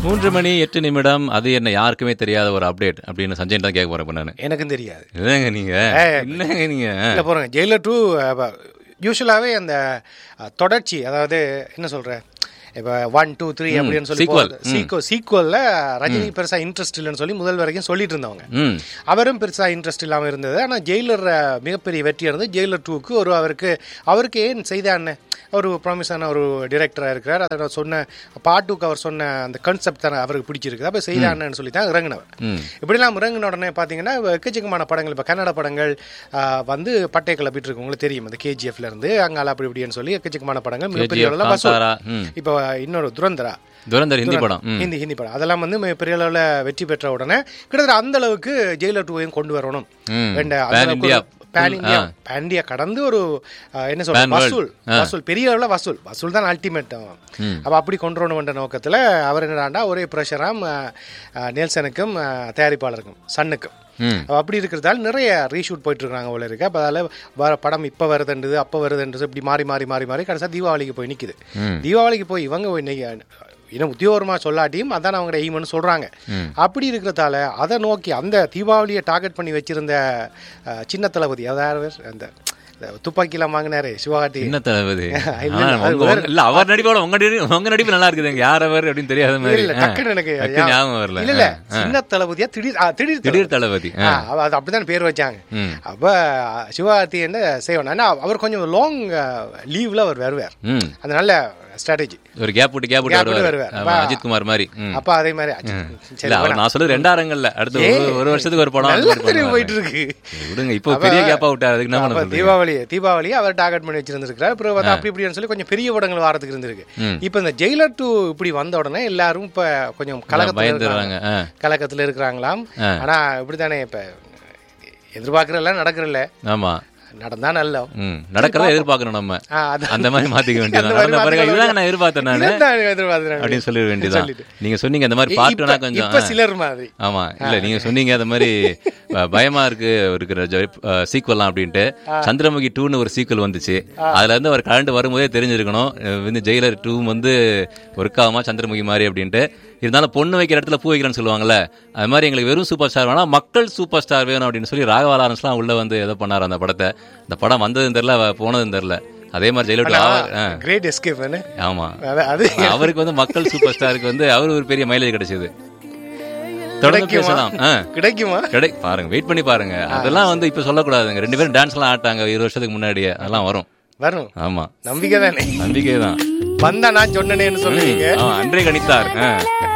மூன்று மணி எட்டு நிமிடம் அது என்ன யாருக்குமே தெரியாத ஒரு அப்டேட் அப்படின்னு சஞ்சய் தான் கேட்க போறேன் இப்ப நானு எனக்கும் தெரியாது என்னங்க நீங்க என்னங்க நீங்க இல்லை போகிறேங்க ஜெயிலர் டூ யூஸ்வலாகவே அந்த அஹ், தொடர்ச்சி அதாவது என்ன சொல்கிறேன் இப்போ ஒன் டூ த்ரீ அப்படின்னு சொல்லி sequel. சீக்வல் சீக்வலில் ரஜினி பெருசாக இன்ட்ரெஸ்ட் இல்லைன்னு சொல்லி முதல் வரைக்கும் சொல்லிட்டு இருந்தவங்க ம் அவரும் பெருசாக இன்ட்ரெஸ்ட் இல்லாமல் இருந்தது ஆனால் ஜெயிலர் அஹ், மிகப்பெரிய வெற்றி இருந்து ஜெயிலர் டூக்கு ஒரு அவருக்கு அவருக்கு ஏன் செய்தான்னு ஒரு ப்ராமிஸான ஒரு டிரெக்டராக இருக்கிறார் அதை நான் சொன்ன பாட்டுக்கு அவர் சொன்ன அந்த கான்செப்ட் தான் அவருக்கு பிடிச்சிருக்குது அப்போ செய்தான்னு சொல்லி தான் இறங்கினவர் ம் இப்படிலாம் இறங்கின உடனே பார்த்தீங்கன்னா எக்கச்சக்கமான படங்கள் இப்போ கன்னட படங்கள் ஆஹ், வந்து பட்டை கிளப்பிட்டு இருக்கு உங்களுக்கு தெரியும் இந்த கேஜிஎஃப்ல இருந்து அங்கால அப்படி இப்படின்னு சொல்லி எக்கச்சக்கமான படங்கள் மிகப்பெரிய KGF, அளவில் வசூல் காந்தாரா, ம். இப்போ இன்னொரு துரந்தரா துரந்தர் ஹிந்தி படம் ம் ஹிந்தி ஹிந்தி படம் அதெல்லாம் வந்து மிகப்பெரிய அளவில் வெற்றி பெற்ற உடனே கிட்டத்தட்ட அந்த அளவுக்கு ஜெயிலர் டூவையும் கொண்டு வரணும் ம். ரெண்டு Pan India. பேன் இந்தியா ஆ. பேன் இந்தியா கடந்து ஒரு ஆஹ், என்ன சொல்றது Pan world. வசூல் வசூல் பெரிய அளவில் வசூல் வசூல் தான் அல்டிமேட் ம். அப்போ அப்படி கொண்டு வரணுன்ற நோக்கத்தில் அவர் என்னடாண்டா ஒரே ப்ரெஷராம் நெல்சனுக்கும் ஆஹ், தயாரிப்பாளருக்கும் சன்னுக்கும் ம் அப்ப அப்படி இருக்கிறதால நிறைய ரீஷூட் போயிட்டு இருக்காங்க போல இருக்கு அப்போ அதில் வர படம் இப்போ வருதுன்றது அப்போ வருதுன்றது இப்படி மாறி மாறி மாறி மாறி கடைசியாக தீபாவளிக்கு போய் நிற்குது ம். தீபாவளிக்கு போய் இவங்க இன்னைக்கு இன்னும் உத்தியோகமாக சொல்லாட்டியும் அதான் அவங்களோட எய்ம்னு சொல்கிறாங்க ம். அப்படி இருக்கிறதால அதை நோக்கி அந்த தீபாவளியை டார்கெட் பண்ணி வச்சிருந்த அஹ், சின்ன தளபதி அதாவது அந்த இந்த துப்பாக்கிலாம் வாங்கினாரு சிவகாட்டி என்ன தளபதி இல்ல, ஆ, இல்ல, உங்க- அது வேற. இல்ல அவர் நடிப்போட உங்க நடிப்பு உங்க நடிப்பு நல்லா இருக்குதுங்க யார் அவர் அப்படின்னு தெரியாத மாதிரி இல்ல ஆ. டக்குன்னு எனக்கு டக்குன்னு ஞாபகம் வரல இல்ல இல்ல ஆ. சின்ன தளபதியா திடீர் ஆ, திடீர் திடீர் தளபதி ஆ. ஆ, அவ- அது அப்படிதான் பேர் வச்சாங்க ம். அப்ப சிவகார்த்தி என்ன செய்யணும் ஆனா அவர் கொஞ்சம் லாங் லீவ்ல அவர் வருவார் ம் அது நல்ல ஸ்ட்ராட்டஜி ஒரு கேப் விட்டு கேப் விட்டு Gap விட்டு வருவார் வருவார். ஆமா, அப்ப- அஜித் குமார் மாதிரி ம். அப்ப அதே மாதிரி அச்சோ, சரி இல்ல அவர் நான் சொல்றது ரெண்டாயிரங்கள்ல அடுத்த ஒரு- ஒரு வருஷத்துக்கு ஒரு படம் அந்த நல்ல மாதிரி தெரிவு பண்ணுவாங்க. போயிட்டு இருக்கு விடுங்க இப்போ பெரிய கேப்பா விட்டாரு அதுக்கு என்ன பண்ண அப்ப சொல்றீங்க தீபாவளி தீபாவளி அவர் டார்கெட் பண்ணி வச்சிருந்திருக்காரு அப்புறம் வந்து அப்படி இப்படின்னு சொல்லி கொஞ்சம் பெரிய படங்கள் வாரத்துக்கு இருந்திருக்கு ம். இப்ப இந்த ஜெயிலர் டூ இப்படி வந்த உடனே எல்லாரும் இப்ப கொஞ்சம் கலகத்துல பயந்துடுறாங்க இருக்காங்க. ஆ. கலக்கத்துல இருக்கிறாங்களாம் ஆ. ஆனா இப்படித்தானே இப்ப எதிர்பார்க்கறதெல்லாம் நடக்கிறல்ல ஆமா நடந்தா நல்லா ம் நடக்கிறத எதிர்பார்க்கணும் நம்ம ஆ, அதான். அந்த மாதிரி மாத்திக்க வேண்டியது அந்த மாதிரி நடந்த பிறகு மாத்திக்க இதுதான் நான் எதிர்பார்த்தேன் நானு இதைத்தான் எதிர்பார்க்கிறேன். அப்படின்னு சொல்லிட வேண்டியதான் சொல்லிட்டு. நீங்க சொன்னீங்க அந்த மாதிரி இப்ப- பார்ட்டுனா கொஞ்சம் இப்ப ஆ. சிலர் மாதிரி ஆமா இல்ல நீங்க சொன்னீங்க அந்த மாதிரி ப- பயமா இருக்கு இருக்கிற சீக்வல்லாம் அப்படின்ட்டு சந்திரமுகி டூன்னு ஒரு சீக்வல் வந்துச்சு அதுல இருந்து அவர் கலண்டு வரும்போதே தெரிஞ்சிருக்கணும் அஹ் வந்து ஜெயிலர் டூ வந்து ஒர்க் ஆகுமா சந்திரமுகி மாதிரி அப்படின்ட்டு இருந்தாலும் பொண்ணு வைக்கிற இடத்துல பூ வைக்கிறேன்னு சொல்லுவாங்கல்ல அது மாதிரி எங்களுக்கு வெறும் சூப்பர் ஸ்டார் வேணாம் மக்கள் சூப்பர் ஸ்டார் வேணும் அப்படின்னு சொல்லி ராகவா லாரன்ஸ்லாம் உள்ள வந்து ஏதோ பண்ணாரு அந்த படத்தை அந்த படம் வந்ததும் தெரியல அவ போனதும் தெரியல அதே மாதிரி ஜெயிலர் டூ ஆ, கிரேட் எஸ்கேப் ஆமா அது அவருக்கு வந்து மக்கள் சூப்பர் ஸ்டாருக்கு வந்து அவர் ஒரு பெரிய மைலேஜ் கிடைச்சது தொடர்ந்து கிடைக்குமா? பேசலாம் ஆ. கிடைக்குமா கிடை பாருங்க வெயிட் பண்ணி பாருங்க அதெல்லாம் வந்து இப்ப சொல்லக்கூடாதுங்க ரெண்டு பேரும் டான்ஸ் எல்லாம் ஆட்டாங்க இருபது வருஷத்துக்கு முன்னாடியே அதெல்லாம் வரும் வரும் ஆமா நம்பிக்கை தானே நம்பிக்கை தான் வந்தா நான் சொன்னேன்னு சொல்லுவீங்க அன்றே கணித்தார் ஆ.